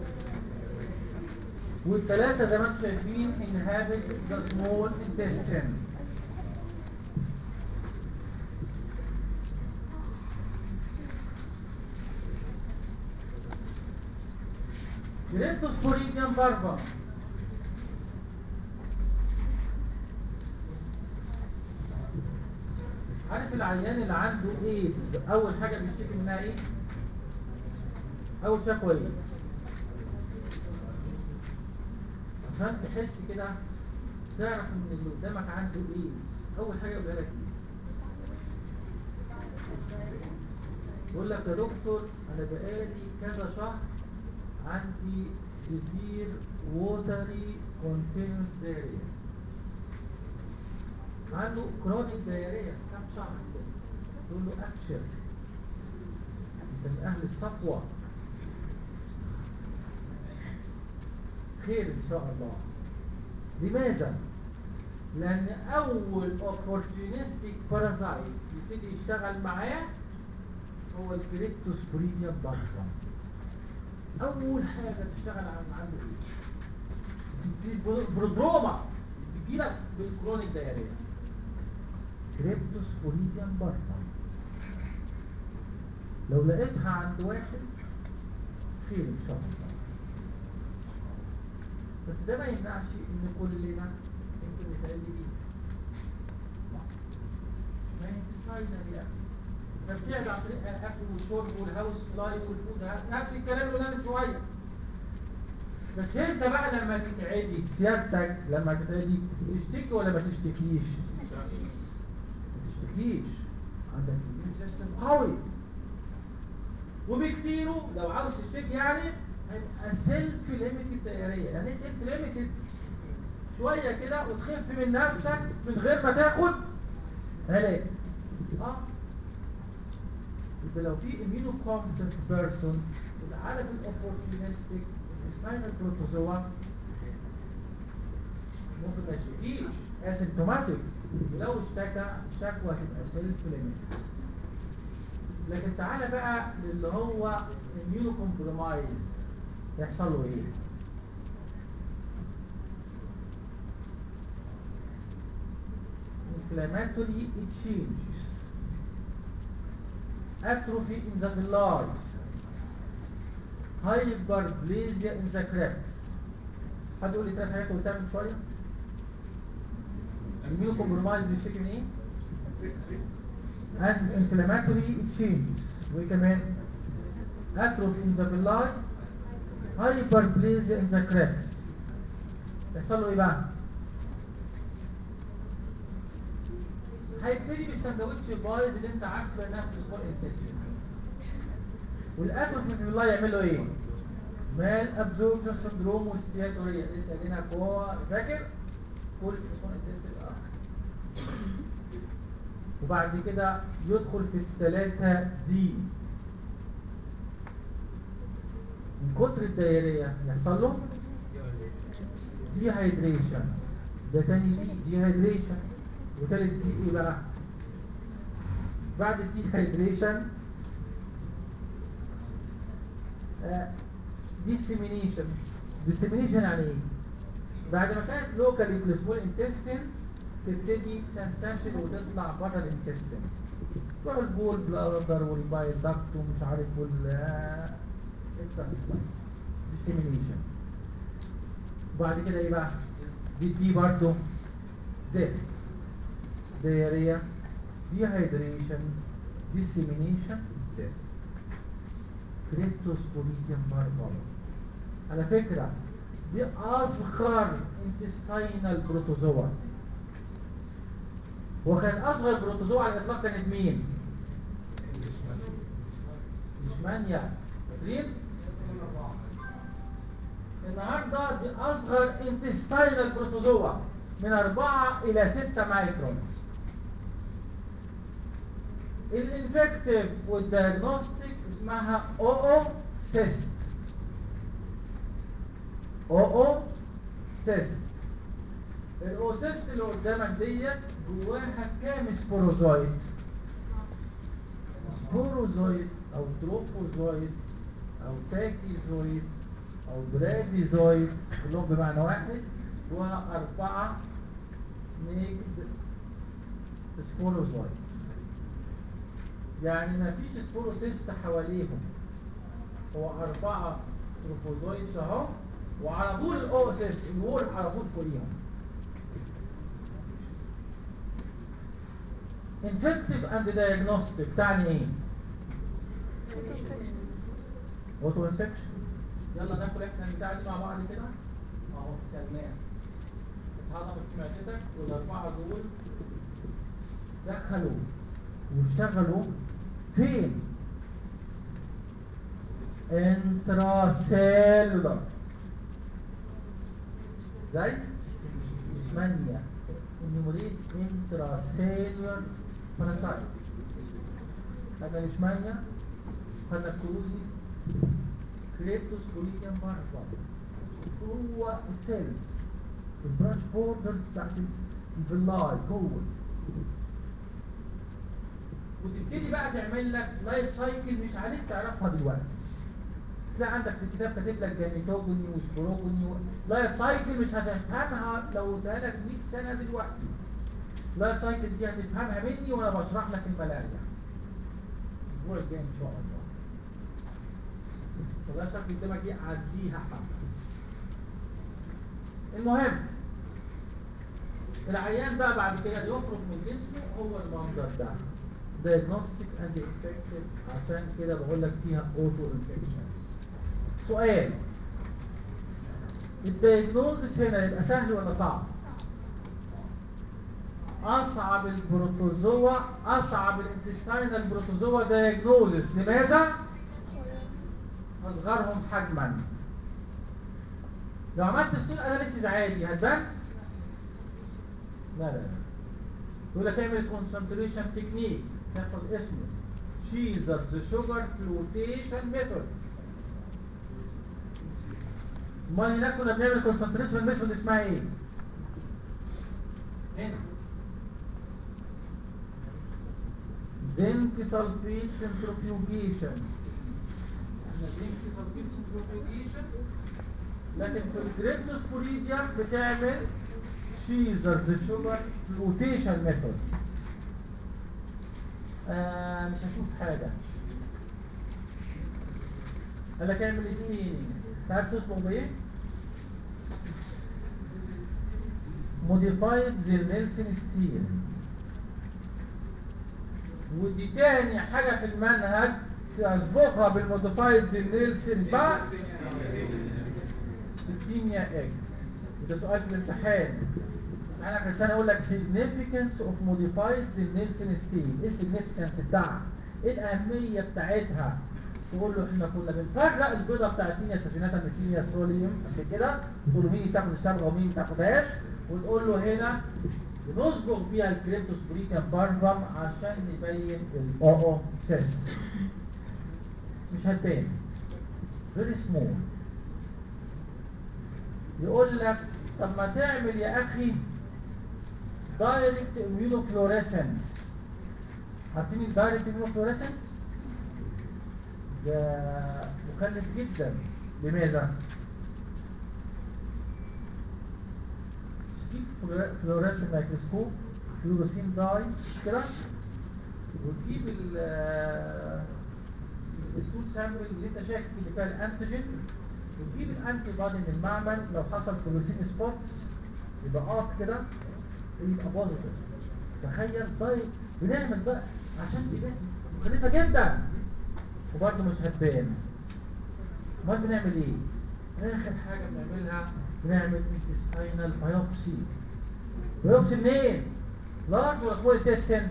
والثلاثة زي ما انتم شايفين inhabit the small intestine Cryptosporidium barba عارف العيان اللي عنده ايدز اول حاجة بيشتكي منها ايه؟ اول شكوى ايه؟ عشان تحس كده تعرف ان اللي قدامك عنده ايدز اول حاجه يقولها لك ايه يقول لك يا دكتور انا بقالي كذا شهر عندي سيفير ووتري كونتينوس دايريا عنده كرونيك دايريا كم شهر كده تقول له ابشر انت من اهل الصفوه خير ان شاء الله لماذا لان اول opportunistic بارازايت يبتدي يشتغل معاه هو الكريبتوسبوريديوم بارتم اول حاجه تشتغل عنده ايه برودروما بتجيلك بالكرونيك دايريا كريبتوسبوريديوم بارتم لو لقيتها عند واحد خير ان شاء الله بس ده ما يمنعش ان كلنا ممكن نتقل بيه ما انتستاينا يا اخي فبتعد عن طريق الاكل والشرب والهاوس فلاي والفود نفس الكلام اللي قلنا من شويه بس انت بقى لما تتعدي سيادتك لما تتعدي تشتكي ولا ما تشتكيش؟ ما تشتكيش عندك immune سيستم قوي وبكتيره لو عاوز تشتكي يعني هيبقى سيلف ليميتد دايريه يعني ايه سيلف ليميتد شويه كده وتخف من نفسك من غير ما تاخد علاج اه يبقى لو في امينو كومبتنت بيرسون اللي عارف الاوبورتونستيك السباينال بروتوزوا ممكن ما يشتكيش اسيمتوماتيك ولو اشتكى شكوى هتبقى سيلف ليميتد لكن تعالى بقى للي هو اميونو كومبرومايز يحصل له ايه inflammatory changes atrophy in the villi hyperplasia in the cracks حد يقول لي ثلاث حاجات قلتها من شويه الميونو كومبرومايز بيشتكي من ايه and inflammatory changes وكمان atrophy in the villi hyperplasia in the cracks يحصل له ايه بقى هيبتدي بالسندوتش بايظ اللي انت عارفه انها في الاسبوع الانتستين والاتروفي في الvilli يعمل له ايه مال ابزوربشن سندروم وستياتوريا لسه قايلينها جوه فاكر كل الاسبوع الانتستين اه وبعد كده يدخل في الثلاثة دي من كتر الدايرية يحصل له دي هيدريشن ده تاني دي دي هيدريشن وتالت دي ايه بقى بعد الدي هيدريشن ديسيمينيشن ديسيمينيشن يعني ايه بعد ما كانت لوكالي في السمول انتستين تبتدي تنتشر وتطلع بره الانتستين تروح البول بلادر والبايل داكت ومش عارف وال ديسيمينيشن وبعد كده ايه بقى دي دي برضه ديث diarrhea dehydration dissemination death كريبتوسبوريديوم باربر على فكرة دي أصغر انتستينال بروتوزوا وكان أصغر بروتوزوا على الإطلاق كانت مين؟ ليشمانيا فاكرين؟ النهاردة دي أصغر انتستينال بروتوزوا من 4 إلى 6 مايكرون الانفكتيف والديagnostic اسمها او او سيست او او سيست الاوسيست اللي قدامك ديت جواها كام سبوروزويد سبوروزويد او تروفوزويد او تاكيزويد او براديزويد كلهم بمعنى واحد جواها أربعة نيجد سبوروزويد يعني ما فيش سبوروسيست حواليهم هو أربعة تروفوزويدز اهو وعلى طول الأوسيس الوول على طول فوقيهم infective and diagnostic تعني ايه؟ اوتو انفكشن يلا ناكل احنا البتاع دي مع بعض كده اهو كلناه اتهضمت في معدتك والاربعه دول دخلوا واشتغلوا فين انتراسيلولر زي اسمانيا النمريد انتراسيلولر باراسايت خدنا الاسمانيا خدنا الكروزي كريبتوس كوليديوم باربا هو السيلز البراش بوردرز بتاعت الفيلاي جوه وتبتدي بقى تعمل لك لايف سايكل مش عليك تعرفها دلوقتي تلاقي عندك في الكتاب كاتب لك جاميتوجوني وسبوروجوني و... لايف سايكل مش هتفهمها لو قلتها لك 100 سنه دلوقتي لايف سايكل دي هتفهمها مني وانا بشرح لك الملاريا الاسبوع الجاي ان شاء الله اللايف سايكل قدامك دي عديها حبه المهم العيان بقى بعد كده يخرج من جسمه هو المنظر ده diagnostic and effective عشان كده بقول لك فيها auto infection سؤال الدياجنوزس هنا يبقى سهل ولا صعب اصعب البروتوزوا اصعب الانتستينال بروتوزوا دياجنوزس لماذا اصغرهم حجما لو عملت ستول اناليسيز عادي هتبان لا لا لا يقول لك اعمل كونسنتريشن تكنيك تحفظ اسمه شيزرز شوجر فلوتيشن ميثود امال هناك كنا بنعمل كونسنتريشن ميثود اسمها ايه؟ هنا زنك سلفيت سنترفيوجيشن احنا زنك سلفيت سنترفيوجيشن لكن في الكريبتوسبوريديا بتعمل شيزرز شوجر فلوتيشن ميثود آه مش هشوف حاجة قال لك اعمل ستينينج تعرف تصبغ بايه؟ موديفايد زيرنيلسون ستيل ودي تاني حاجة في المنهج تصبغها بالموديفايد زيرنيلسون بعد الكيمياء اج وده سؤال في الامتحان انا في السنه اقول لك significance of modified Nielsen scale ايه significance بتاعها ايه الاهميه بتاعتها تقول له احنا كنا بنفرق البيضه بتاعت تينيا سافيناتا من تينيا سوليوم عشان كده تقول له مين بتاخد الصبغه ومين ما بتاخدهاش وتقول له هنا بنصبغ بيها الكريبتوسبوريديوم بارفم عشان نبين الاو سيست مش هتبان فيري سمول يقول لك طب ما تعمل يا اخي دايركت اميونوفلوريسنس عارفين الدايركت اميونوفلوريسنس ده مكلف جدا لماذا تجيب فلوريسن ميكروسكوب فلوروسين داي كده وتجيب ال الستول سامبل اللي انت شايف اللي فيها الانتيجين وتجيب الانتي بادي من المعمل لو حصل فلوروسين سبوتس يبقى قاط كده يبقى بوزيتيف تخيل طيب بنعمل ده عشان تبان مكلفه جدا وبرضه مش هتبان امال بنعمل ايه اخر حاجه بنعملها بنعمل انتستينال بايوبسي بايوبسي منين لارج ولا سمول انتستين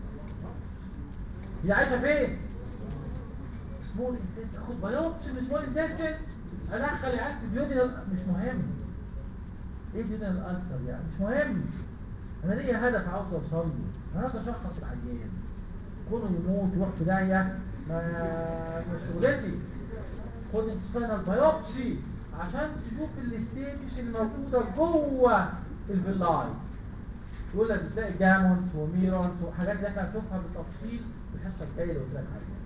هي عايشه فين سمول انتستين اخد بايوبسي من سمول انتستين ادخل العيال في ديودينال مش مهم ايه ديودينال الالسر يعني مش مهم انا ليا هدف عاوز اوصل له انا عاوز اشخص العيان كونه يموت يروح في داهيه ما مش شغلتي خد انتستينال بايوبسي عشان تشوف الستيجز الموجوده جوه الفيلاي يقول لك بتلاقي جامونز وميرونز وحاجات اللي احنا هنشوفها بالتفصيل في الحصه الجايه لو قلت لك عليها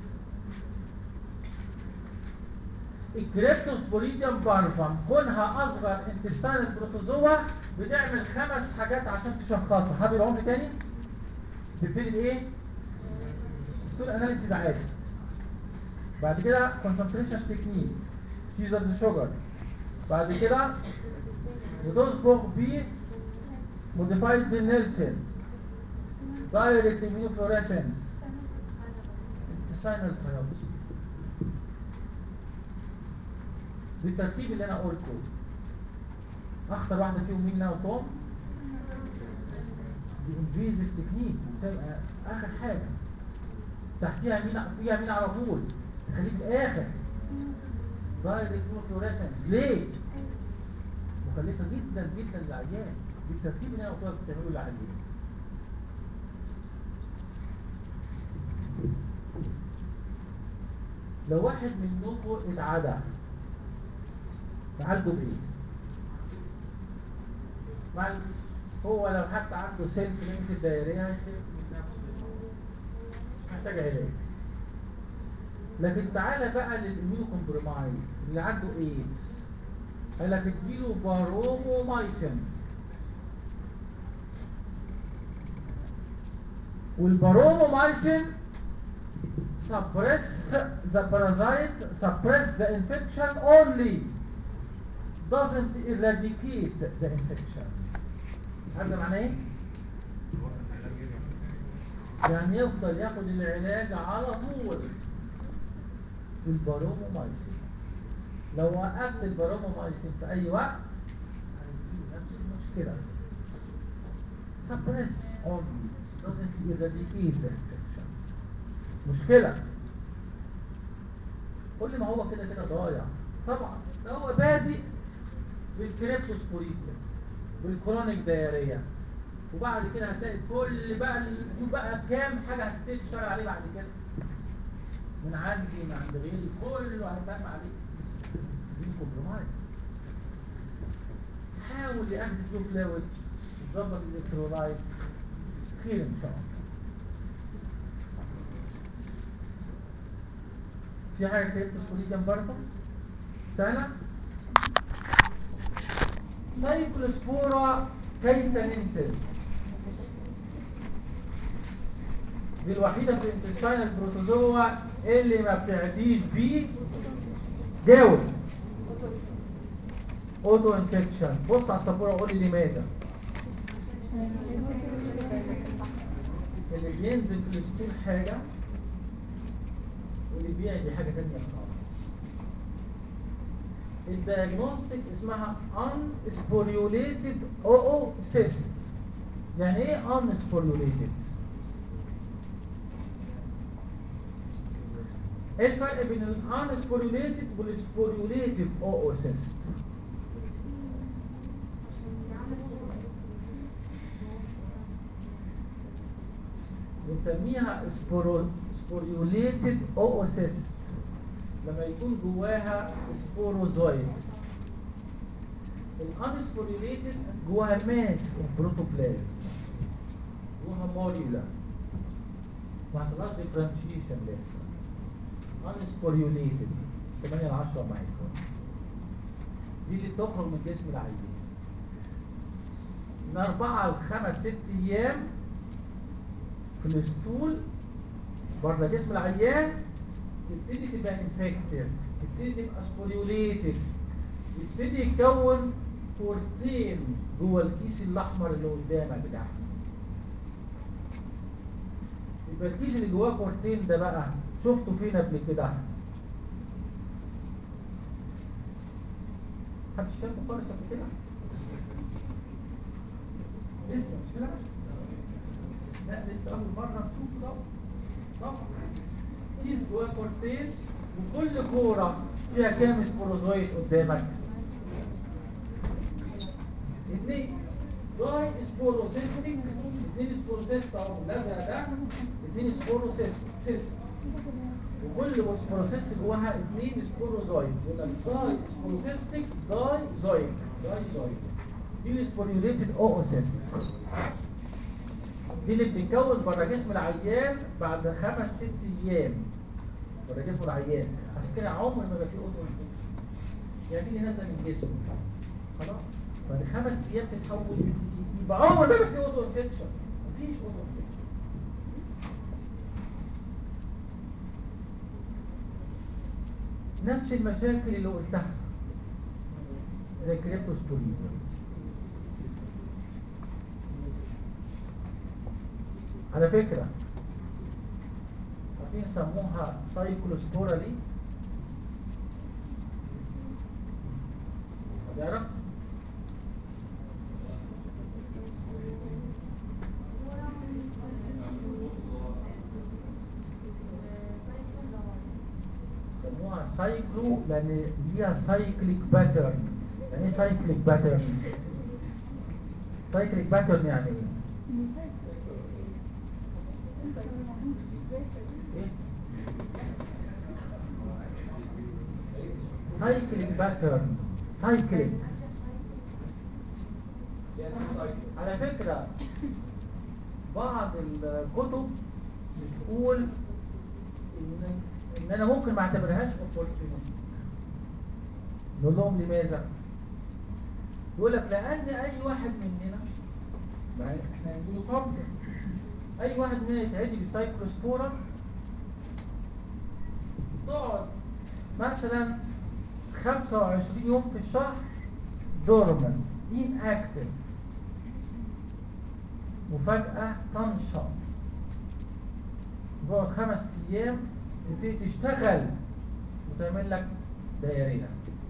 الكريبتوسبوريديوم بارفم كونها اصغر انتستان البروتوزوا بتعمل خمس حاجات عشان تشخصها حابب العنف تاني تبتدي بايه ستول اناليسيز عادي بعد كده كونسنتريشن تكنيك سيزر شوجر بعد كده بتصبغ ب موديفايد نيلسون دايركت immunofluorescence intestinal biopsy بالترتيب اللي انا قلته اخطر واحده فيهم مين انا وتوم دي انفيزيف تكنيك وتبقى اخر حاجه تحتيها مين فيها مين على طول تخليه في الاخر دايركت فلوريسنس ليه مكلفه جدا جدا للعيان بالترتيب اللي انا قلت لك بتعمله للعيان لو واحد منكم اتعدى تعالجوا بايه مع هو لو حتى عنده سيلف ليميت الدائريه هيخف من نفسه مش محتاج علاج لكن تعالى بقى للاميونو كومبرومايز اللي عنده ايدز قال لك اديله بارومومايسين والبارومومايسين suppress the parasite suppress the infection only doesn't eradicate the infection عارف ده معناه ايه؟ يعني يفضل ياخد العلاج على طول بالبارومومايسين لو وقفت البارومومايسين في اي وقت هيجيب نفس المشكله suppress only doesn't eradicate the infection مشكله قول لي ما هو كده كده ضايع طبعا ده هو بادئ بالكريبتوسبوريديا بالكرونيك دايريا وبعد كده هتلاقي كل بقى ال- شوف بقى كام حاجه هتبتدي تشتغل عليه بعد كده من عندي من عند غيري كله هيتم عليه دي كومبرومايز حاول يا اخي تشوف فلويد تظبط الالكترولايتس خير ان شاء الله في حاجه كريبتوسبوريديا جنب برضه سهله سايكلوسبورا كيتانينسيس دي الوحيدة في الانتستاين البروتوزوا اللي ما بتعديش بيه جاوب اوتو انفكشن بص على السبورة وقول لي لماذا اللي بينزل في الستول حاجة واللي بيعدي حاجة تانية خالص الدياجنوستيك اسمها unsporulated oocyst يعني ايه unsporulated ايه الفرق بين ال unsporulated وال sporulated oocyst بنسميها سبورو سبوريوليتد اوسيست لما يكون جواها سبوروزويدز الانسبوريوليتد جواها ماس اوف بروتوبلازم جواها موليولا ما حصلهاش ديفرنشيشن لسه انسبوريوليتد 8 ل 10 مايكرون دي اللي بتخرج من جسم العيان من أربعة لخمس ست أيام في الاسطول بره جسم العيان تبتدي تبقى انفكتيف تبتدي تبقى سبوريوليتد يبتدي يتكون كورتين جوه الكيس الاحمر اللي قدامك ده يبقى الكيس اللي جواه كورتين ده بقى شفته فين قبل كده محدش شافه خالص قبل كده لسه مش كده لا لسه اول مره نشوفه ده طبعا كيس جواه كورتين وكل كوره فيها كام سبوروزويد قدامك اثنين داي سبوروسيستيك اثنين سبوروسيست اهو الازرق ده اثنين سبوروسيست سيست وكل سبوروسيست جواها اثنين سبوروزويد يبقى داي سبوروسيستيك داي زويد داي زويد دي السبوريوليتد اوسيست دي اللي بتتكون بره جسم العيان بعد خمس ست ايام بره جسم العيان عشان كده عمر ما يبقى فيه اوتو انفكشن يعني دي نازله من جسمه خلاص بعد خمس ايام تتحول يبقى عمر ما يبقى فيه اوتو انفكشن مفيش اوتو انفكشن نفس المشاكل اللي قلتها زي كريبتوسبوريزم على فكرة عارفين يسموها سايكلوسبورا دي تعرف يسموها سايكلو لان ليها سايكليك باترن يعني ايه سايكليك باترن سايكليك باترن يعني ايه سايكليك باترن سايكليك على فكرة بعض الكتب بتقول ان ان انا ممكن ما اعتبرهاش opportunistic نقول لهم لماذا يقول لك لان اي واحد مننا ما احنا نقول كومبلكس اي واحد مننا يتعدي بسايكلوسبورا تقعد مثلا 25 يوم في الشهر دورمن ان اكتف وفجأة تنشط تقعد خمس ايام تبتدي تشتغل وتعمل لك دايرية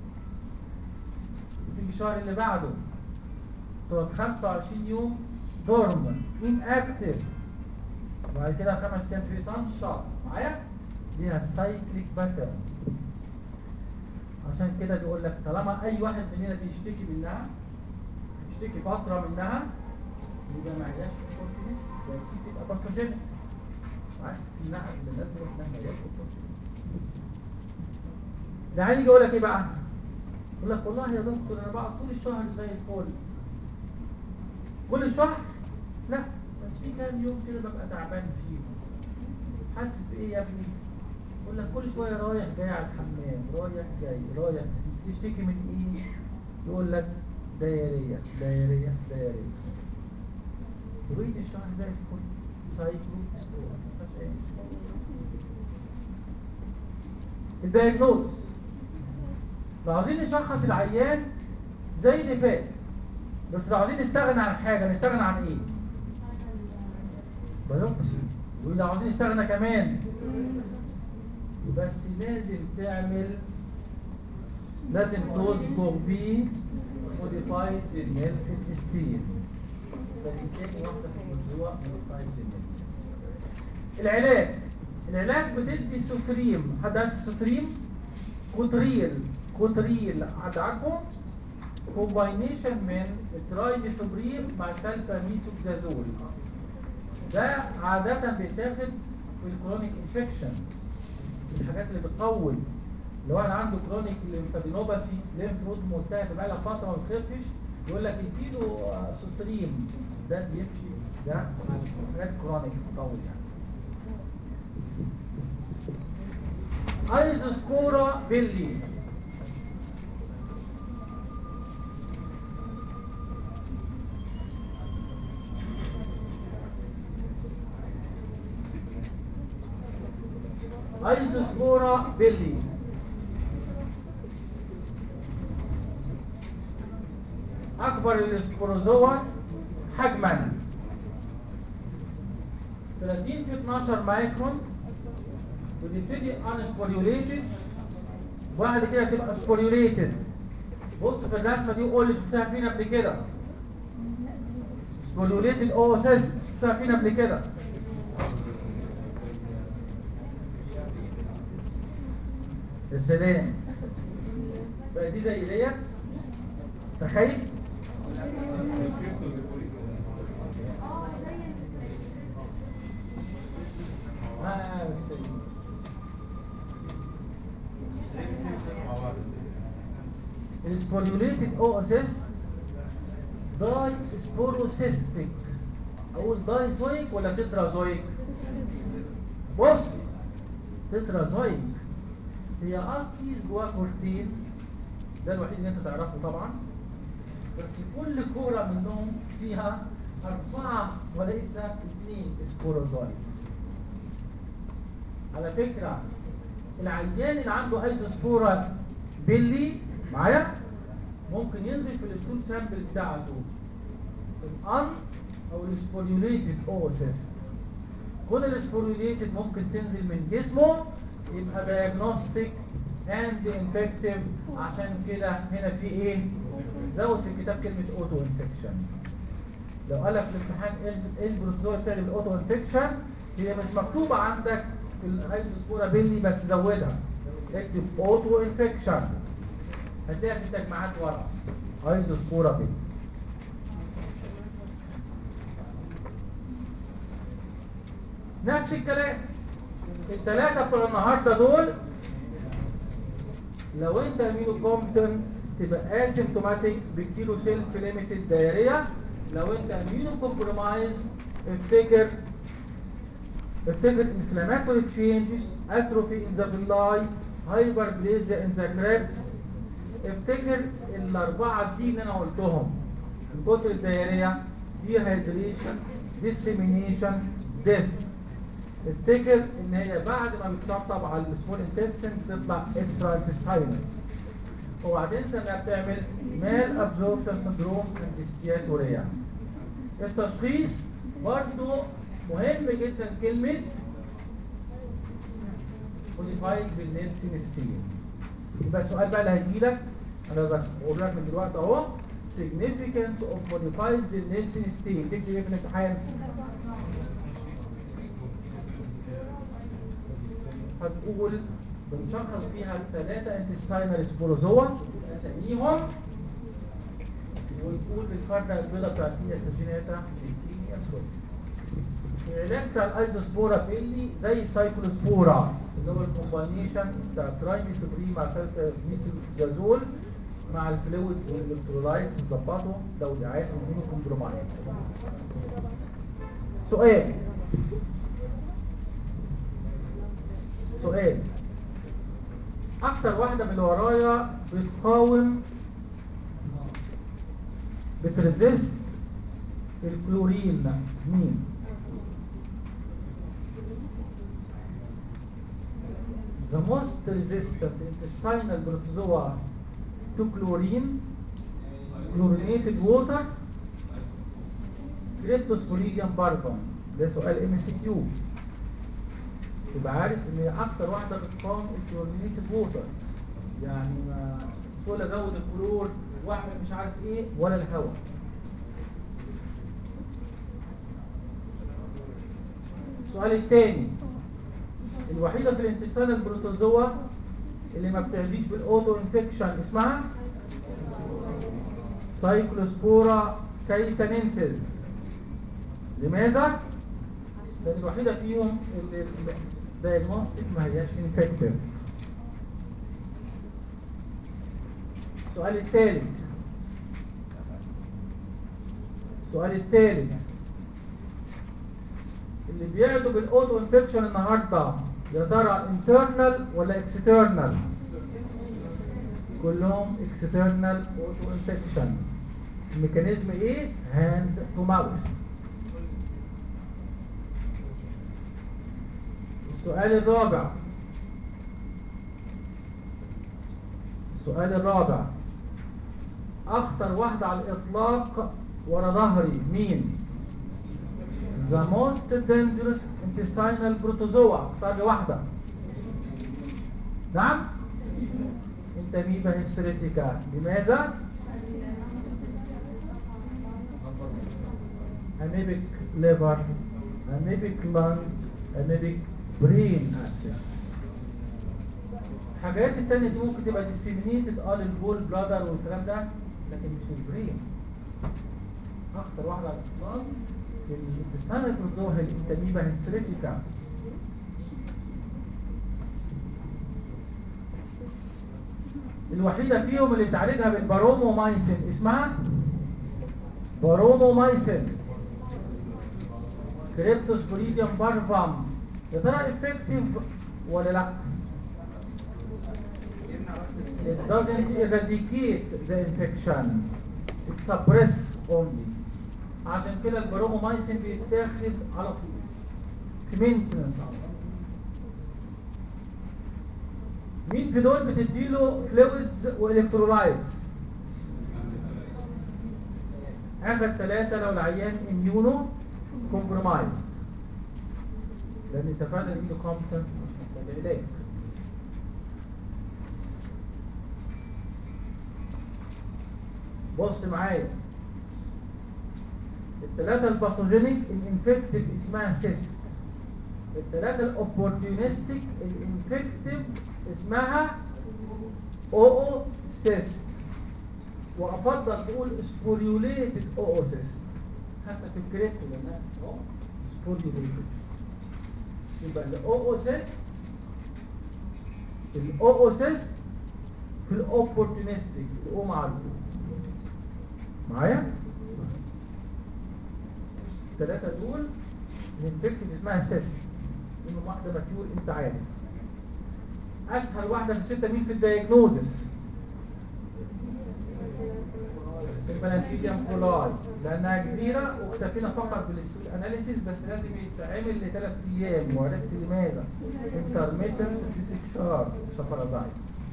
تيجي الشهر اللي بعده تقعد 25 يوم دورمن ان اكتف وبعد كده خمس ايام تبتدي تنشط معايا ليها سايكليك باترن عشان كده بيقول لك طالما اي واحد مننا بيشتكي منها بيشتكي فتره منها يبقى ما هياش اوبورتونيست ده اكيد تبقى باثوجينيك عارف في نقل من لازم انها ما هياش اوبورتونيست ده هيجي يقول لك ايه بقى يقول لك والله يا دكتور انا بقعد طول الشهر زي الفل كل شهر لا بس في كام يوم كده ببقى تعبان فيه حاسس بايه يا ابني يقول لك كل شويه رايح جاي على الحمام رايح جاي رايح تشتكي من ايه يقول لك دايريه دايريه دايريه وبقيه الشهر زي الفل سايكلو ستور مفيش اي مشكله الدايجنوز لو عاوزين نشخص العيان زي اللي فات بس لو عاوزين نستغنى عن حاجه نستغنى عن ايه بايوبسي ولو عاوزين نستغنى كمان بس لازم تعمل لازم تذكر بيه موديفايد زينيلسن ستيل فبالتالي واحدة في الموضوع موديفايد زينيلسن العلاج العلاج بتدي سوتريم حد عارف السوتريم كوتريل كوتريل حد عارفه كومباينيشن من ترايديسوبريم مع سلفاميسوكزازول ده عادة بيتاخد في الكرونيك انفكشن الحاجات اللي بتطول لو واحد عنده كرونيك ليمفادينوباثي ليمف نود ملتهب بقى لها فتره ما بتخفش يقول لك اديله سوتريم ده بيمشي ده حاجات كرونيك بتطول يعني ايزوسبورا بيلي ايزوسبورا بيلي اكبر السبوروزوا حجما 30 في 12 مايكرون وتبتدي ان سبوريوليتد وبعد كده تبقى سبوريوليتد بص في الرسمه دي وقول لي شفتها فين قبل كده سبوريوليتد او اساس شفتها فين قبل كده يا سلام بقى دي زي ديت تخيل آه، السبوريوليتد او اساس داي سبوروسيستيك اقول دايزويك ولا تترازويك بص تترازويك هي اه كيس جواه كورتين ده الوحيد اللي انت تعرفه طبعا بس كل كوره منهم فيها اربعه وليس اثنين سبوروزويدز على فكره العيان اللي عنده ايزوسبورا بيلي معايا ممكن ينزل في الستول سامبل بتاعته الان او السبوريوليتد اوسيست كل السبوريوليتد ممكن تنزل من جسمه يبقى diagnostic and infective عشان كده هنا في ايه زود في الكتاب كلمة اوتو انفكشن لو قال لك في الامتحان ايه البروتوزوا بتاع الاوتو انفكشن هي مش مكتوبة عندك في الايزوسبورا بيلي بس زودها اكتب اوتو انفكشن هتلاقيها في التجمعات ورا ايزوسبورا بيلي نفس الكلام الثلاثة بتوع النهاردة دول لو انت امينو كومبتن تبقى اسيمتوماتيك بكتيرو سيلف ليميتد دايريا لو انت امينو كومبرومايز افتكر افتكر انفلاماتوري تشينجز اتروفي ان ذا فيلاي هايبربليزيا ان ذا كريبس افتكر الاربعه دي اللي انا قلتهم من كتر الدايريا دي هيدريشن ديسيمينيشن ديث افتكر ان هي بعد ما بتشطب على السمول انتستين تطلع اكسترا انتستاينال وبعدين انها بتعمل مال ابزوربشن سندروم اندستياتوريا التشخيص برضو مهم جدا كلمة موديفايد زيلنسين ستين يبقى السؤال بقى اللي هيجيلك انا بقول لك من دلوقتي اهو significance of modified زيلنسين ستين تكتب ايه في الامتحان؟ هتقول بنشخص بيها ثلاثة انتستاينال سبوروزوا اساميهم وتقول بالفردة البيضة بتاعت تينيا ساجيناتا التينيا سويت العلاج بتاع الايزوسبورا بيلي زي سايكلوسبورا اللي هو الكومباينيشن بتاع ترايميثوبرين مع سلفاميثوزازول مع الفلويد والالكترولايتس ظبطوا لو دعايات ومينو كومبرومايز سؤال سؤال اكتر واحدة من اللي ورايا بتقاوم بتريزيست الكلورين مين The most resistant intestinal protozoa to chlorine chlorinated water Cryptosporidium barbum ده سؤال ام سي كيو تبقى عارف ان هي اكتر واحده بتقاوم الكلورينيتد ووتر يعني ما تقول ازود الكلور واعمل مش عارف ايه ولا الهواء السؤال الثاني الوحيده في الانتستان البروتوزوا اللي ما بتعديش بالاوتو انفكشن اسمها سايكلوسبورا كايتانينسيس لماذا لان الوحيده فيهم اللي الدايجنوستيك ما هياش انفكتيف السؤال الثالث السؤال الثالث اللي بيعدوا بالاوتو انفكشن النهارده يا ترى انترنال ولا اكسترنال كلهم اكسترنال اوتو انفكشن الميكانيزم ايه هاند تو ماوس السؤال الرابع السؤال الرابع اخطر واحدة على الاطلاق ورا ظهري مين the most dangerous intestinal protozoa اختار لي واحدة نعم انتميبا هيستريتيكا لماذا amoebic liver amoebic lung amoebic brain access الحاجات التانية دي ممكن تبقى disseminated اه للبول بلادر والكلام ده لكن مش البرين اخطر واحدة على الاطلاق الانتستانال بروتوزوا هي الانتاميبا هيستريتيكا الوحيدة فيهم اللي بتعالجها بالبارومومايسين اسمها بارومومايسين كريبتوسبوريديوم بارفام يا ترى افكتيف ولا لا it doesn't eradicate the infection it suppress only عشان كده البارومومايسين بيتاخد على طول في مينتنس مين في دول بتديله فلويدز والكترولايتس اخر ثلاثة لو العيان اميونو كومبرومايزد لان اتفقنا الاميونو كومبتنت مش محتاج علاج بص معايا الثلاثة الباثوجينيك الانفكتيف اسمها سيست الثلاثة الاوبورتيونستيك الانفكتيف اسمها او سيست وافضل تقول سبوريوليتد او سيست حتى في الكريبت لانها سبوريوليتد يبقى الاو سيست الاو سيست في الاوبورتيونستيك الاو معروف معايا الثلاثة دول الانفكتيف اسمها سيست منهم واحدة ماتيور انت عارف اسهل واحدة في الستة مين في الدايجنوزس البلانتيديوم كولاي لانها كبيرة واكتفينا فقط بالستول اناليسيس بس لازم يتعمل لثلاث ايام وعرفت لماذا انترميتنت ديسكشار سفرازايت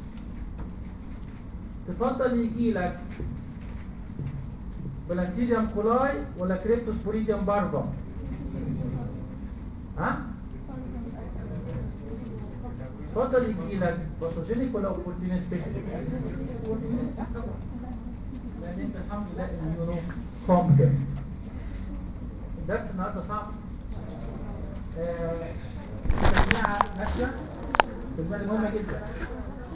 تفضل يجي لك بلانتيديوم كولاي ولا كريبتوسبوريديوم بارفا ها تفضل يجي لك باثوجينيك ولا اوبورتيونستيك اوبورتيونستيك طبعا لان انت الحمد لله اميونو كومبتنت الدرس النهارده صعب آه، تجميعة ماشيه تجميعة مهمه جدا